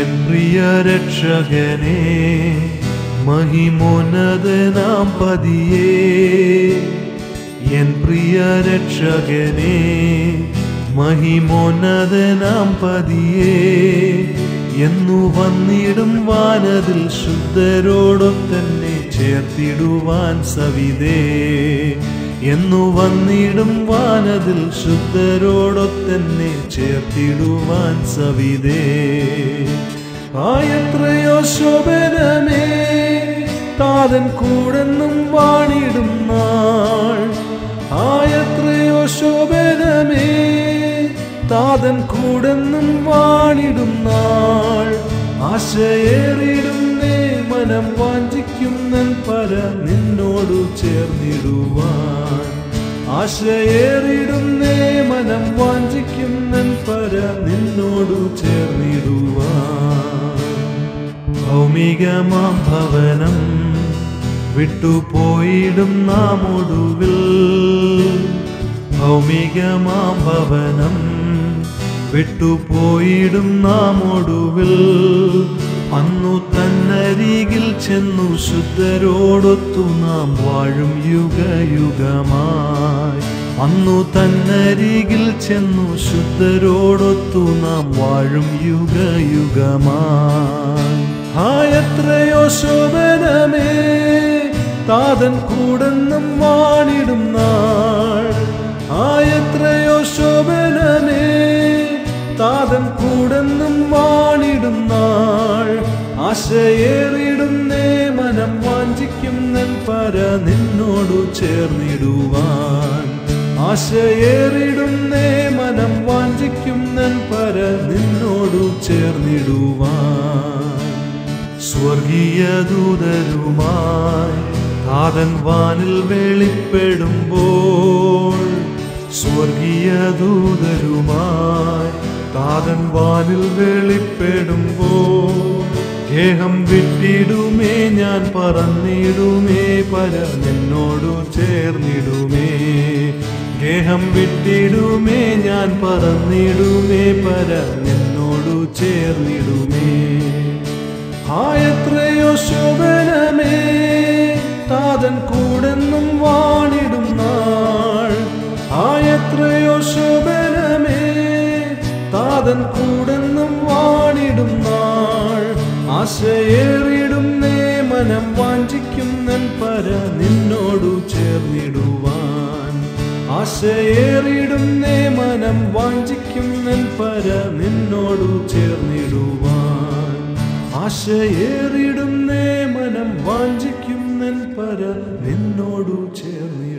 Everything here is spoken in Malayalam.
എൻ പ്രിയ രക്ഷകനെ മഹിമോന്നതനാം പതിയേ എൻ പ്രിയ രക്ഷകനെ മഹിമോന്നതനാം പതിയേ എന്നു വന്നിടും വാനതിൽ ശുദ്ധരോടൊത്തന്നെ ചേർത്തിടുവാൻ സവിതേ എന്നു വന്നിടും വാനതിൽ ശുദ്ധരോടൊത്തന്നെ ചേർത്തിടുവാൻ സവിതേ ആയത്രയോ ശോഭനമേ താതൻ കൂടെന്നും വാണിടും നാൾ ആയത്രയോ ശോഭനമേ താതൻ കൂടെന്നും വാണിടും നാൾ ആശയേറിടുന്നേ മനം വാഞ്ചിക്കുന്നൻ പര നിന്നോടു ചേർന്നിടുവാൻ ആശയേറിടുന്നേ മനം വാഞ്ചിക്കുന്നൻ പര നിന്നോടു ചേർന്നിടുവാൻ ഭൗമികമാം ഭവനം വിട്ടുപോയിടും നാം ഒടുവിൽ ഭൗമികമാം ഭവനം വിട്ടുപോയിടും നാം ഒടുവിൽ അന്നു തന്നരികിൽ ചെന്നു ശുദ്ധരോടൊത്തു നാം വാഴും യുഗയുഗമായി അന്നു തന്നരികിൽ ചെന്നു ശുദ്ധരോടൊത്തു നാം വാഴും യുഗയുഗമായി ഹായത്രയോ ശോഭനമേ താതൻ കൂടെന്നും വാണിടും നാൾ ആയത്രയോ ശോഭനമേ താതൻ കൂടെന്നും വാണിടും നാൾ ആശയേറിടുന്നേ മനം വാഞ്ചിക്കുന്നൻ പര നിന്നോടു ചേർന്നിടുവാൻ ആശയേറിടുന്നേ മനം വാഞ്ചിക്കുന്നൻ പര നിന്നോടു ചേർന്നിടുവാൻ സ്വർഗീയ ദൂതരുമായി താതൻ വാനിൽ വെളിപ്പെടുമ്പോൾ സ്വർഗീയ ദൂതരുമായി താതൻ വാനിൽ വെളിപ്പെടുമ്പോൾ ഗേഹം വിട്ടിടുമേ ഞാൻ പറന്നിടുമേ പര നിന്നോടു ചേർന്നിടുമേ ഗേഹം വിട്ടിടുമേ ഞാൻ പറന്നിടുമേ പര നിന്നോടു ചേർന്നിടുമേ ആയത്രയോ ശോഭനമേ താതൻ കൂടെന്നും വാണിടും നാൾ ആയത്രയോ ശോഭനമേ താതൻ കൂടെന്നും വാണിടും നാൾ ആശയേറിടുന്നേ മനം വാഞ്ചിക്കുന്നൻ പര നിന്നോടു ചേർന്നിടുവാൻ ആശയേറിടുന്നേ മനം വാഞ്ചിക്കുന്നൻ പര നിന്നോടു ചേർന്നിടുവാൻ ആശയേറിടുന്നേ മനം വാഞ്ചിക്കുന്നൻ പര നിന്നോടു ചേർന്നി